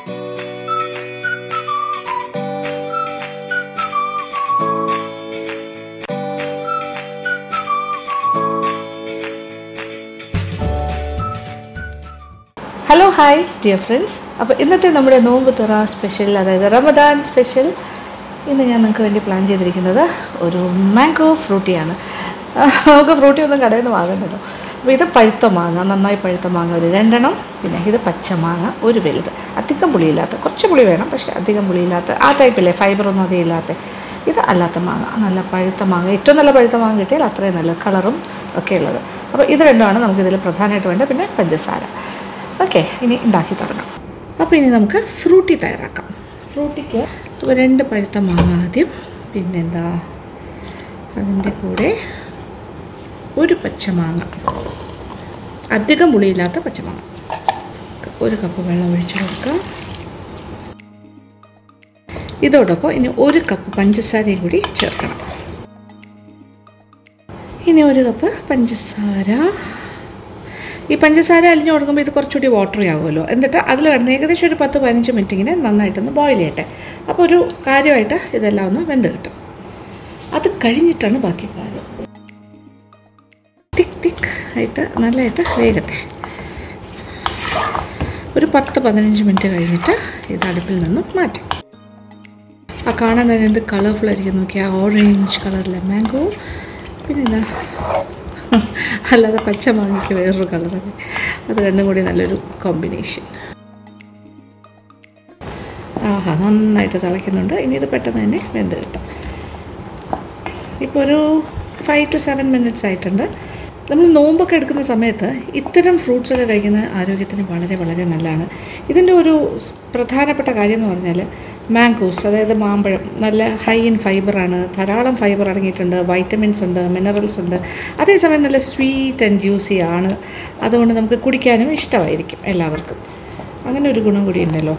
Hello hi dear friends അപ്പോൾ ഇന്നത്തെ നമ്മുടെ നോമ്പ് തുറ സ്പെഷ്യൽ അതായത് റമദാൻ സ്പെഷ്യൽ ഇന്ന് ഞാൻ നിങ്ങൾക്ക് വേണ്ടി പ്ലാൻ ചെയ്തിരിക്കുന്നത് ഒരു മാംഗോ ഫ്രൂട്ടിയാണ് നമുക്ക് ഫ്രൂട്ടി ഒന്നും കടയിൽ നിന്ന് വാങ്ങണ്ടല്ലോ അപ്പോൾ ഇത് പഴുത്ത മാങ്ങ നന്നായി പഴുത്ത മാങ്ങ ഒരു രണ്ടെണ്ണം പിന്നെ ഇത് പച്ച മാങ്ങ ഒരു വലുത് അധികം പുളിയില്ലാത്ത കുറച്ച് പുളി വേണം പക്ഷേ അധികം പുളിയില്ലാത്ത ആ ടൈപ്പില്ലേ ഫൈബറൊന്നും അധികം ഇല്ലാത്ത ഇത് അല്ലാത്ത മാങ്ങ നല്ല പഴുത്ത മാങ്ങ ഏറ്റവും നല്ല പഴുത്ത മാങ്ങ കിട്ടിയാൽ അത്രയും നല്ല കളറും ഒക്കെ ഉള്ളത് അപ്പോൾ ഇത് രണ്ടുമാണ് നമുക്കിതിൽ പ്രധാനമായിട്ട് വേണ്ടത് പിന്നെ പഞ്ചസാര ഓക്കെ ഇനി ഉണ്ടാക്കി തുടങ്ങാം അപ്പോൾ ഇനി നമുക്ക് ഫ്രൂട്ടി തയ്യാറാക്കാം ഫ്രൂട്ടിക്ക് ഇപ്പോൾ രണ്ട് പഴുത്ത മാങ്ങ ആദ്യം പിന്നെന്താ അതിൻ്റെ കൂടെ ഒരു പച്ചമാങ്ങ അധികം പുളിയില്ലാത്ത പച്ചമാങ്ങ ഒരു കപ്പ് വെള്ളം ഒഴിച്ചു കൊടുക്കാം ഇതോടൊപ്പം ഇനി ഒരു കപ്പ് പഞ്ചസാരയും കൂടി ചേർക്കണം ഇനി ഒരു കപ്പ് പഞ്ചസാര ഈ പഞ്ചസാര അലിഞ്ഞു കൊടുക്കുമ്പോൾ ഇത് കുറച്ചുകൂടി വാട്ടറി ആകുമല്ലോ എന്നിട്ട് അതിൽ കിടന്ന് ഏകദേശം ഒരു പത്ത് പതിനഞ്ച് മിനിറ്റ് ഇങ്ങനെ നന്നായിട്ടൊന്ന് ബോയിൽ ചെയ്യട്ടെ അപ്പോൾ ഒരു കാര്യമായിട്ട് ഇതെല്ലാം ഒന്ന് വെന്ത് കിട്ടും അത് കഴിഞ്ഞിട്ടാണ് ബാക്കി കാര്യം തിക്ക് തിക്ക് ആയിട്ട് നല്ലതായിട്ട് വേഗട്ടെ ഒരു പത്ത് പതിനഞ്ച് മിനിറ്റ് കഴിഞ്ഞിട്ട് ഇത് അടുപ്പിൽ നിന്നും മാറ്റാം ആ കാണാൻ തന്നെ എന്ത് കളർഫുൾ ആയിരിക്കും നോക്കി ആ ഓറഞ്ച് കളറിലെ മാംഗോ പിന്നെ എന്താ അല്ലാതെ പച്ച മാങ്ങയ്ക്ക് വേറൊരു കളറല്ലേ അത് രണ്ടും കൂടി നല്ലൊരു കോമ്പിനേഷൻ ആഹാ നന്നായിട്ട് തിളയ്ക്കുന്നുണ്ട് ഇനി ഇത് പെട്ടെന്ന് തന്നെ വെന്ത് കിട്ടും ഇപ്പോൾ ഒരു ഫൈവ് ടു സെവൻ മിനിറ്റ്സ് ആയിട്ടുണ്ട് നമ്മൾ നോമ്പൊക്കെ എടുക്കുന്ന സമയത്ത് ഇത്തരം ഫ്രൂട്ട്സ് ഒക്കെ കഴിക്കുന്നത് ആരോഗ്യത്തിന് വളരെ വളരെ നല്ലതാണ് ഇതിൻ്റെ ഒരു സ് പ്രധാനപ്പെട്ട കാര്യം എന്ന് പറഞ്ഞാൽ മാംഗോസ് അതായത് മാമ്പഴം നല്ല ഹൈ ഇൻ ഫൈബറാണ് ധാരാളം ഫൈബർ അടങ്ങിയിട്ടുണ്ട് വൈറ്റമിൻസ് ഉണ്ട് മിനറൽസ് ഉണ്ട് അതേസമയം നല്ല സ്വീറ്റ് ആൻഡ് ജ്യൂസി ആണ് അതുകൊണ്ട് നമുക്ക് കുടിക്കാനും ഇഷ്ടമായിരിക്കും എല്ലാവർക്കും അങ്ങനെ ഒരു ഗുണം കൂടി ഉണ്ടല്ലോ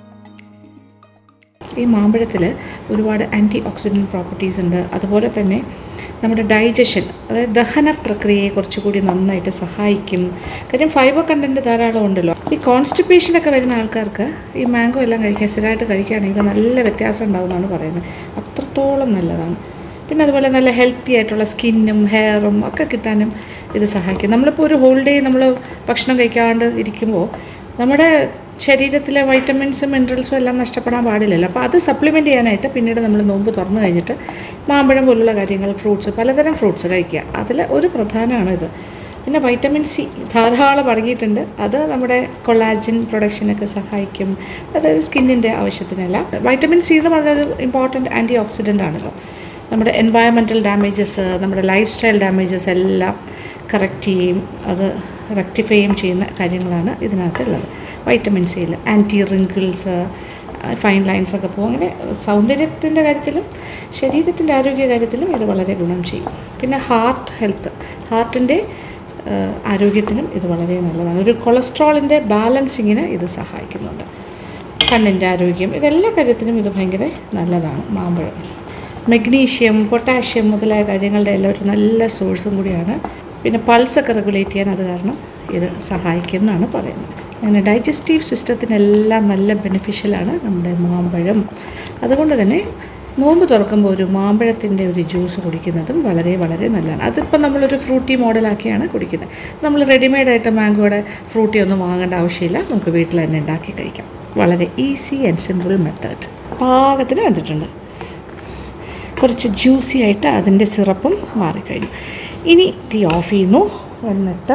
ഈ മാമ്പഴത്തിൽ ഒരുപാട് ആൻറ്റി ഓക്സിഡൻറ്റ് പ്രോപ്പർട്ടീസ് ഉണ്ട് അതുപോലെ തന്നെ നമ്മുടെ ഡൈജഷൻ അതായത് ദഹന പ്രക്രിയയെ കുറച്ചുകൂടി നന്നായിട്ട് സഹായിക്കും കാര്യം ഫൈബർ കണ്ടൻറ്റ് ധാരാളം ഉണ്ടല്ലോ ഈ കോൺസ്റ്റിപ്പേഷനൊക്കെ വരുന്ന ആൾക്കാർക്ക് ഈ മാംഗോ എല്ലാം കഴിക്കാൻ സ്ഥിരമായിട്ട് കഴിക്കുകയാണെങ്കിൽ നല്ല വ്യത്യാസം ഉണ്ടാവുമെന്നാണ് പറയുന്നത് അത്രത്തോളം നല്ലതാണ് പിന്നെ അതുപോലെ നല്ല ഹെൽത്തി ആയിട്ടുള്ള സ്കിന്നും ഹെയറും ഒക്കെ കിട്ടാനും ഇത് സഹായിക്കും നമ്മളിപ്പോൾ ഒരു ഹോൾ ഡേ നമ്മൾ ഭക്ഷണം കഴിക്കാണ്ട് ഇരിക്കുമ്പോൾ നമ്മുടെ ശരീരത്തിലെ വൈറ്റമിൻസും മിനറൽസും എല്ലാം നഷ്ടപ്പെടാൻ പാടില്ലല്ലോ അപ്പോൾ അത് സപ്ലിമെൻറ്റ് ചെയ്യാനായിട്ട് പിന്നീട് നമ്മൾ നോമ്പ് തുറന്നു കഴിഞ്ഞിട്ട് മാമ്പഴം പോലുള്ള കാര്യങ്ങൾ ഫ്രൂട്ട്സ് പലതരം ഫ്രൂട്ട്സ് കഴിക്കുക അതിൽ ഒരു പ്രധാനമാണ് ഇത് പിന്നെ വൈറ്റമിൻ സി ധാരാളം അടങ്ങിയിട്ടുണ്ട് അത് നമ്മുടെ കൊളാജിൻ പ്രൊഡക്ഷനൊക്കെ സഹായിക്കും അതായത് സ്കിന്നിൻ്റെ ആവശ്യത്തിനല്ല വൈറ്റമിൻ സി എന്ന് പറഞ്ഞൊരു ഇമ്പോർട്ടൻറ്റ് ആൻറ്റി ഓക്സിഡൻ്റ് ആണല്ലോ നമ്മുടെ എൻവയറമെൻറ്റൽ ഡാമേജസ് നമ്മുടെ ലൈഫ് സ്റ്റൈൽ ഡാമേജസ് എല്ലാം കറക്റ്റ് ചെയ്യും അത് റെക്ടിഫൈ ചെയ്യും ചെയ്യുന്ന കാര്യങ്ങളാണ് ഇതിനകത്തുള്ളത് വൈറ്റമിൻ സിയിൽ ആൻറ്റി റിങ്കിൾസ് ഫൈൻ ലൈൻസ് ഒക്കെ പോകും അങ്ങനെ സൗന്ദര്യത്തിൻ്റെ കാര്യത്തിലും ശരീരത്തിൻ്റെ ആരോഗ്യ കാര്യത്തിലും ഇത് വളരെ ഗുണം ചെയ്യും പിന്നെ ഹാർട്ട് ഹെൽത്ത് ഹാർട്ടിൻ്റെ ആരോഗ്യത്തിനും ഇത് വളരെ നല്ലതാണ് ഒരു കൊളസ്ട്രോളിൻ്റെ ബാലൻസിങ്ങിന് ഇത് സഹായിക്കുന്നുണ്ട് കണ്ണിൻ്റെ ആരോഗ്യം ഇതെല്ലാ കാര്യത്തിനും ഇത് ഭയങ്കര നല്ലതാണ് മാമ്പഴം മെഗ്നീഷ്യം പൊട്ടാഷ്യം മുതലായ കാര്യങ്ങളുടെ എല്ലാം ഒരു നല്ല സോഴ്സും കൂടിയാണ് പിന്നെ പൾസൊക്കെ റെഗുലേറ്റ് ചെയ്യാൻ അത് കാരണം ഇത് സഹായിക്കും എന്നാണ് പറയുന്നത് അങ്ങനെ ഡൈജസ്റ്റീവ് സിസ്റ്റത്തിനെല്ലാം നല്ല ബെനിഫിഷ്യലാണ് നമ്മുടെ മാമ്പഴം അതുകൊണ്ട് തന്നെ നോമ്പ് തുറക്കുമ്പോൾ ഒരു മാമ്പഴത്തിൻ്റെ ഒരു ജ്യൂസ് കുടിക്കുന്നതും വളരെ വളരെ നല്ലതാണ് അതിപ്പോൾ നമ്മളൊരു ഫ്രൂട്ടി മോഡലാക്കിയാണ് കുടിക്കുന്നത് നമ്മൾ റെഡിമെയ്ഡായിട്ട് മാംഗോയുടെ ഫ്രൂട്ടി ഒന്നും വാങ്ങേണ്ട ആവശ്യമില്ല നമുക്ക് വീട്ടിൽ തന്നെ ഉണ്ടാക്കി കഴിക്കാം വളരെ ഈസി ആൻഡ് സിമ്പിൾ മെത്തേഡ് പാകത്തിന് വന്നിട്ടുണ്ട് കുറച്ച് ജ്യൂസി ആയിട്ട് അതിൻ്റെ സിറപ്പും മാറിക്കഴിഞ്ഞു ഇനി തീ ഓഫ് ചെയ്യുന്നു എന്നിട്ട്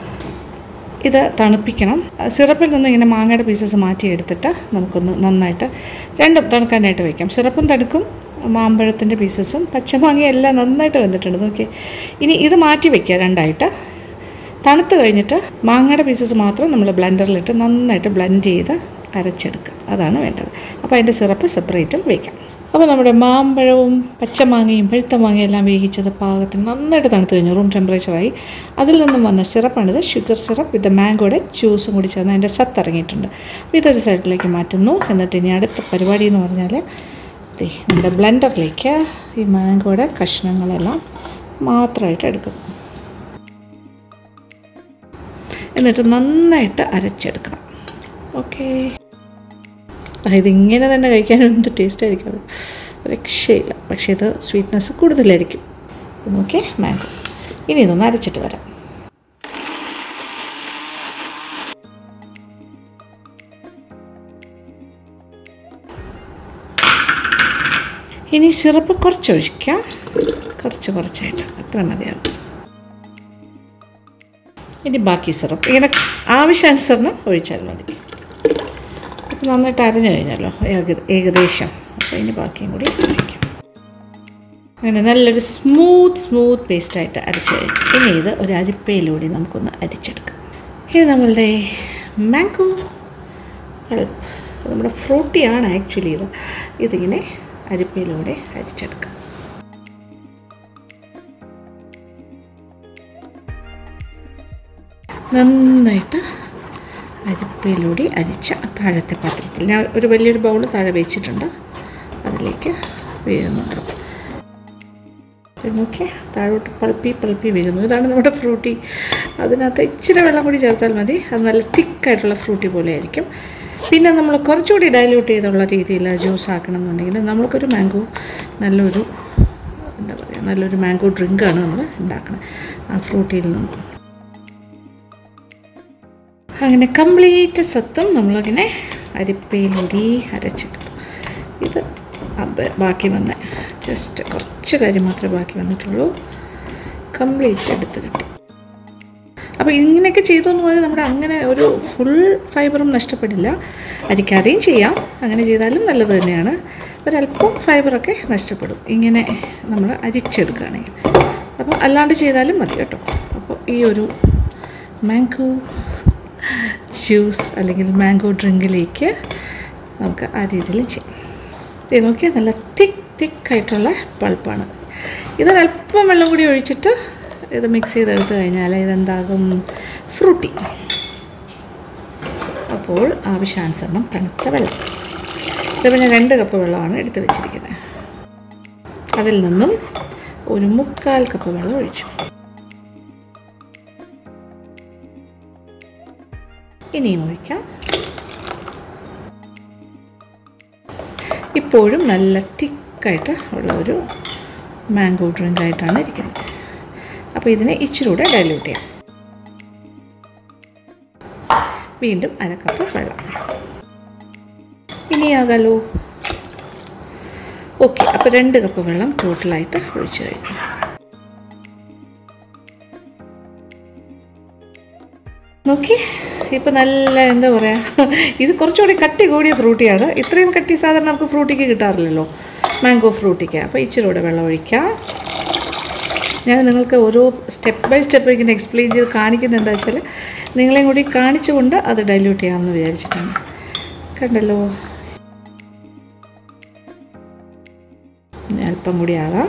ഇത് തണുപ്പിക്കണം സിറപ്പിൽ നിന്ന് ഇങ്ങനെ മാങ്ങയുടെ പീസസ് മാറ്റിയെടുത്തിട്ട് നമുക്കൊന്ന് നന്നായിട്ട് രണ്ടും തണുക്കാനായിട്ട് വയ്ക്കാം സിറപ്പും തണുക്കും മാമ്പഴത്തിൻ്റെ പീസസും പച്ചമാങ്ങയും എല്ലാം നന്നായിട്ട് വന്നിട്ടുണ്ട് നോക്കി ഇനി ഇത് മാറ്റി വയ്ക്കുക രണ്ടായിട്ട് തണുത്ത് കഴിഞ്ഞിട്ട് മാങ്ങയുടെ പീസസ് മാത്രം നമ്മൾ ബ്ലെൻഡറിലിട്ട് നന്നായിട്ട് ബ്ലെൻഡ് ചെയ്ത് അരച്ചെടുക്കുക അതാണ് വേണ്ടത് അപ്പോൾ അതിൻ്റെ സിറപ്പ് സെപ്പറേറ്റും വയ്ക്കാം അപ്പോൾ നമ്മുടെ മാമ്പഴവും പച്ചമാങ്ങയും പഴുത്ത മാങ്ങയും എല്ലാം വേവിച്ചത് പാകത്തിന് നന്നായിട്ട് തണുത്ത് കഴിഞ്ഞു റൂം ടെമ്പറേച്ചറായി അതിൽ നിന്നും വന്ന സിറപ്പാണിത് ഷുഗർ സിറപ്പ് ഇത് മാംഗോയുടെ ജ്യൂസും കൂടി ചേർന്ന് അതിൻ്റെ സത്ത് ഇറങ്ങിയിട്ടുണ്ട് അപ്പോൾ ഇതൊരു സൈഡിലേക്ക് മാറ്റുന്നു എന്നിട്ട് ഇനി അടുത്ത പരിപാടി എന്ന് പറഞ്ഞാൽ ദേ നമ്മുടെ ബ്ലെൻഡറിലേക്ക് ഈ മാംഗോയുടെ കഷ്ണങ്ങളെല്ലാം മാത്രമായിട്ട് എടുക്കുന്നു എന്നിട്ട് നന്നായിട്ട് അരച്ചെടുക്കണം ഓക്കേ ആ, ഇതിങ്ങനെ തന്നെ കഴിക്കാൻ എന്ത് ടേസ്റ്റ് ആയിരിക്കും അത് രക്ഷയില്ല പക്ഷേ ഇത് സ്വീറ്റ്നെസ് കൂടുതലായിരിക്കും ഇത് നോക്കിയേ മാംഗോ ഇനി ഇതൊന്ന് അരച്ചിട്ട് വരാം ഇനി സിറപ്പ് കുറച്ച് ഒഴിക്കാം കുറച്ച് കുറച്ചായിട്ട് അത്ര മതിയാവും ഇനി ബാക്കി സിറപ്പ് ഇങ്ങനെ ആവശ്യാനുസരണം ഒഴിച്ചാൽ മതി ഇപ്പം നന്നായിട്ട് അരഞ്ഞു കഴിഞ്ഞല്ലോ ഏക- ഏകദേശം അപ്പോൾ ഇനി ബാക്കിയും കൂടി ഒഴിക്കാം അങ്ങനെ നല്ലൊരു സ്മൂത്ത് സ്മൂത്ത് പേസ്റ്റായിട്ട് അരച്ച് കഴിഞ്ഞു ഇനി ഇത് ഒരു അരിപ്പയിലൂടെ നമുക്കൊന്ന് അരിച്ചെടുക്കാം ഇത് നമ്മളുടെ മാംഗോ പൾപ്പ് നമ്മുടെ ഫ്രൂട്ടിയാണ് ആക്ച്വലി ഇത് ഇതിങ്ങനെ അരിപ്പയിലൂടെ അരിച്ചെടുക്കാം നന്നായിട്ട് അരിപ്പയിലൂടെ അരിച്ച താഴത്തെ പാത്രത്തിൽ ഞാൻ ഒരു വലിയൊരു ബൗൾ താഴെ വെച്ചിട്ടുണ്ട് അതിലേക്ക് വീഴുന്നുണ്ട് ഇത് നോക്കിയേ താഴോട്ട് പൾപ്പി പൾപ്പി വീഴുന്നു ഇതാണ് നമ്മുടെ ഫ്രൂട്ടി അതിനകത്ത് ഇച്ചിരി വെള്ളം കൂടി ചേർത്താൽ മതി അത് നല്ല തിക്കായിട്ടുള്ള ഫ്രൂട്ടി പോലെ ആയിരിക്കും പിന്നെ നമ്മൾ കുറച്ചുകൂടി ഡൈല്യൂട്ട് ചെയ്തുള്ള രീതിയിൽ ജ്യൂസ് ആക്കണം എന്നുണ്ടെങ്കിൽ നമ്മൾക്കൊരു മാംഗോ നല്ലൊരു എന്താ പറയുക നല്ലൊരു മാംഗോ ഡ്രിങ്കാണ് നമ്മൾ ഉണ്ടാക്കുന്നത് ആ ഫ്രൂട്ടിയിൽ നിന്ന് അങ്ങനെ കംപ്ലീറ്റ് സത്തും നമ്മളങ്ങനെ അരിപ്പയിലൂടി അരച്ചെടുത്തു ഇത് അത് ബാക്കി വന്ന ജസ്റ്റ് കുറച്ച് കാര്യം മാത്രമേ ബാക്കി വന്നിട്ടുള്ളൂ കംപ്ലീറ്റ് എടുത്ത് കിട്ടി അപ്പോൾ ഇങ്ങനെയൊക്കെ ചെയ്തു എന്ന് പറഞ്ഞാൽ നമ്മുടെ അങ്ങനെ ഒരു ഫുൾ ഫൈബറും നഷ്ടപ്പെടില്ല അരിക്കാതെയും ചെയ്യാം അങ്ങനെ ചെയ്താലും നല്ലത് തന്നെയാണ് ഒരല്പം ഫൈബറൊക്കെ നഷ്ടപ്പെടും ഇങ്ങനെ നമ്മൾ അരിച്ചെടുക്കുകയാണെങ്കിൽ അപ്പോൾ അല്ലാണ്ട് ചെയ്താലും മതി കേട്ടോ അപ്പോൾ ഈ ഒരു മാംഗോ ജ്യൂസ് അല്ലെങ്കിൽ മാംഗോ ഡ്രിങ്കിലേക്ക് നമുക്ക് ആ രീതിയിൽ ചെയ്യാം ഇത് നോക്കിയാൽ നല്ല തിക്ക് തിക്കായിട്ടുള്ള പൾപ്പാണ് ഇതൊരല്പം വെള്ളം കൂടി ഒഴിച്ചിട്ട് ഇത് മിക്സ് ചെയ്തെടുത്ത് കഴിഞ്ഞാൽ ഇതെന്താകും ഫ്രൂട്ടി അപ്പോൾ ആവശ്യാനുസരണം തണുത്ത വെള്ളം ഇതിപ്പോൾ ഞാൻ രണ്ട് കപ്പ് വെള്ളമാണ് എടുത്ത് വെച്ചിരിക്കുന്നത് അതിൽ നിന്നും ഒരു മുക്കാൽ കപ്പ് വെള്ളം ഒഴിച്ചു ഇനിയും ഒഴിക്കാം ഇപ്പോഴും നല്ല തിക്കായിട്ട് ഉള്ള ഒരു മാംഗോ ഡ്രിങ്ക് ആയിട്ടാണ് ഇരിക്കുന്നത് അപ്പോൾ ഇതിനെ ഇച്ചിരി കൂടെ ഡൈല്യൂട്ട് ചെയ്യാം വീണ്ടും അര കപ്പ് വെള്ളം ഇനിയാകാലോ ഓക്കെ അപ്പോൾ രണ്ട് കപ്പ് വെള്ളം ടോട്ടലായിട്ട് ഒഴിച്ചു കഴിഞ്ഞു നോക്കി ഇപ്പം നല്ല എന്താ പറയുക ഇത് കുറച്ചുകൂടി കട്ടി കൂടിയ ഫ്രൂട്ടിയാണ് ഇത്രയും കട്ടി സാധാരണ നമുക്ക് ഫ്രൂട്ടിക്ക് കിട്ടാറില്ലല്ലോ മാംഗോ ഫ്രൂട്ടിക്ക് അപ്പോൾ ഇച്ചിരി കൂടെ വെള്ളം ഒഴിക്കാം ഞാൻ നിങ്ങൾക്ക് ഓരോ സ്റ്റെപ്പ് ബൈ സ്റ്റെപ്പ് ഇങ്ങനെ എക്സ്പ്ലെയിൻ ചെയ്ത് കാണിക്കുന്നത് എന്താ വെച്ചാൽ നിങ്ങളെയും കൂടി കാണിച്ചുകൊണ്ട് അത് ഡൈല്യൂട്ട് ചെയ്യാമെന്ന് വിചാരിച്ചിട്ടാണ് കണ്ടല്ലോ ഇനി അല്പം കൂടി ആകാം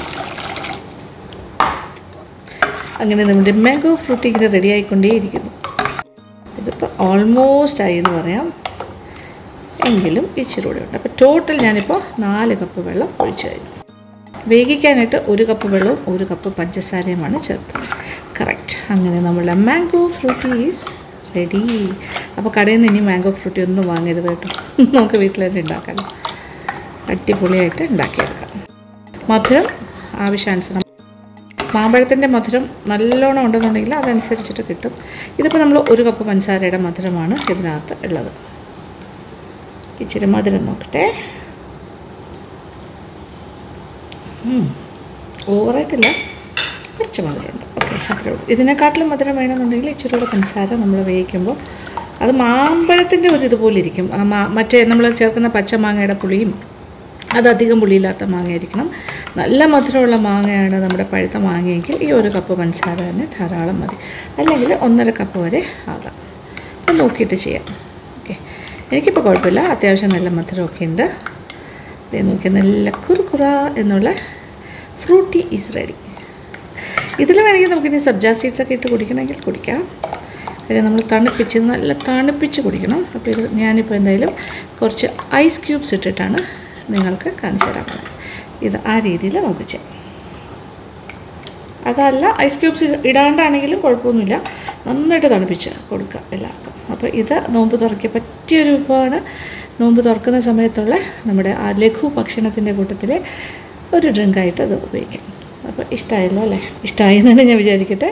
അങ്ങനെ നമ്മുടെ മാംഗോ ഫ്രൂട്ടി ഇങ്ങനെ റെഡി ആയിക്കൊണ്ടേയിരിക്കുന്നു ഇതിപ്പോൾ ഓൾമോസ്റ്റ് ആയി എന്ന് പറയാം എങ്കിലും ഇച്ചിരി കൂടെ ഉണ്ട് അപ്പോൾ ടോട്ടൽ ഞാനിപ്പോൾ നാല് കപ്പ് വെള്ളം ഒഴിച്ചു കഴിഞ്ഞു വേവിക്കാനായിട്ട് ഒരു കപ്പ് വെള്ളവും ഒരു കപ്പ് പഞ്ചസാരയുമാണ് ചേർത്തത് കറക്റ്റ് അങ്ങനെ നമ്മളുടെ മാംഗോ ഫ്രൂട്ടി ഈസ് റെഡി അപ്പോൾ കടയിൽ നിന്ന് ഇനി മാംഗോ ഫ്രൂട്ടി ഒന്നും വാങ്ങരുത് കേട്ടോ നമുക്ക് വീട്ടിൽ തന്നെ ഉണ്ടാക്കാം അടിപൊളിയായിട്ട് ഉണ്ടാക്കിയെടുക്കാം മധുരം ആവശ്യാനുസരണം മാമ്പഴത്തിൻ്റെ മധുരം നല്ലോണം ഉണ്ടെന്നുണ്ടെങ്കിൽ അതനുസരിച്ചിട്ട് കിട്ടും ഇതിപ്പോൾ നമ്മൾ ഒരു കപ്പ് പഞ്ചസാരയുടെ മധുരമാണ് ഇതിനകത്ത് ഉള്ളത് ഇച്ചിരി മധുരം നോക്കട്ടെ ഉം. ഓവറായിട്ടില്ല കുറച്ച് മധുരമുണ്ട് ഓക്കെ അത്രേ ഉള്ളൂ ഇതിനെക്കാട്ടിലും മധുരം വേണമെന്നുണ്ടെങ്കിൽ ഇച്ചിരി കൂടെ പഞ്ചസാര നമ്മൾ വേവിക്കുമ്പോൾ അത് മാമ്പഴത്തിൻ്റെ ഒരു ഇതുപോലെ ഇരിക്കും ആ മാ- മറ്റേ നമ്മൾ ചേർക്കുന്ന പച്ചമാങ്ങയുടെ പുളിയും അതധികം പുളിയില്ലാത്ത മാങ്ങയായിരിക്കണം നല്ല മധുരമുള്ള മാങ്ങയാണ് നമ്മുടെ പഴുത്ത മാങ്ങയെങ്കിൽ ഈ ഒരു കപ്പ് പഞ്ചസാര തന്നെ ധാരാളം മതി അല്ലെങ്കിൽ ഒന്നര കപ്പ് വരെ ആകാം അപ്പം നോക്കിയിട്ട് ചെയ്യാം ഓക്കെ എനിക്കിപ്പോൾ കുഴപ്പമില്ല അത്യാവശ്യം നല്ല മധുരമൊക്കെ ഉണ്ട് ഇതേ നോക്കി നല്ല കുറുകുറ എന്നുള്ള ഫ്രൂട്ടി ഈസ് റെഡി ഇതിൽ വേണമെങ്കിൽ നമുക്കിനി സബ്ജാ സീഡ്സ് ഒക്കെ ഇട്ട് കുടിക്കണമെങ്കിൽ കുടിക്കാം പിന്നെ നമ്മൾ തണുപ്പിച്ച് നല്ല തണുപ്പിച്ച് കുടിക്കണം അപ്പോൾ ഇത് ഞാനിപ്പോൾ എന്തായാലും കുറച്ച് ഐസ് ക്യൂബ്സ് ഇട്ടിട്ടാണ് നിങ്ങൾക്ക് കാണിച്ചു തരാൻ പോകുന്നത് ഇത് ആ രീതിയിൽ നമുക്ക് ചെയ്യാം അതല്ല ഐസ് ക്യൂബ്സ് ഇടാണ്ടാണെങ്കിലും കുഴപ്പമൊന്നുമില്ല നന്നായിട്ട് തണുപ്പിച്ച് കൊടുക്കുക എല്ലാവർക്കും അപ്പോൾ ഇത് നോമ്പ് തുറയ്ക്ക് പറ്റിയൊരു വിഭവമാണ് നോമ്പ് തുറക്കുന്ന സമയത്തുള്ള നമ്മുടെ ആ ലഘു ഭക്ഷണത്തിൻ്റെ കൂട്ടത്തിലെ ഒരു ഡ്രിങ്കായിട്ട് അത് ഉപയോഗിക്കാം അപ്പോൾ ഇഷ്ടമായല്ലോ അല്ലേ ഇഷ്ടമായി എന്ന് തന്നെ ഞാൻ വിചാരിക്കട്ടെ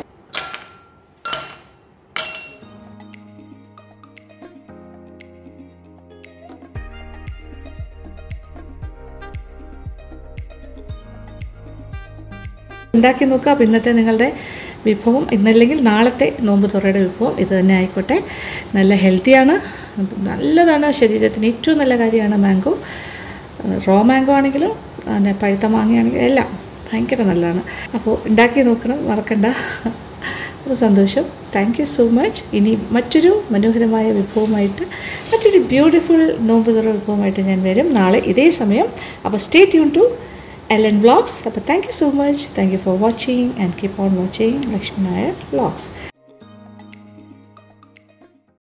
ഉണ്ടാക്കി നോക്കുക അപ്പോൾ ഇന്നത്തെ നിങ്ങളുടെ വിഭവം ഇന്നല്ലെങ്കിൽ നാളത്തെ നോമ്പ് തുറയുടെ വിഭവം ഇത് തന്നെ ആയിക്കോട്ടെ നല്ല ഹെൽത്തിയാണ് നല്ലതാണ് ശരീരത്തിന് ഏറ്റവും നല്ല കാര്യമാണ് മാംഗോ റോ മാംഗോ ആണെങ്കിലും പിന്നെ പഴുത്ത മാങ്ങയാണെങ്കിലും എല്ലാം ഭയങ്കര നല്ലതാണ് അപ്പോൾ ഉണ്ടാക്കി നോക്കണം മറക്കണ്ട അപ്പോൾ സന്തോഷം താങ്ക് യു സോ മച്ച് ഇനി മറ്റൊരു മനോഹരമായ വിഭവമായിട്ട് മറ്റൊരു ബ്യൂട്ടിഫുൾ നോമ്പ് തുറ വിഭവമായിട്ട് ഞാൻ വരും നാളെ ഇതേ സമയം അപ്പോൾ stay tune to Ellen Vlogs. But thank you so much. Thank you for watching and keep on watching Lakshmi Nair Vlogs.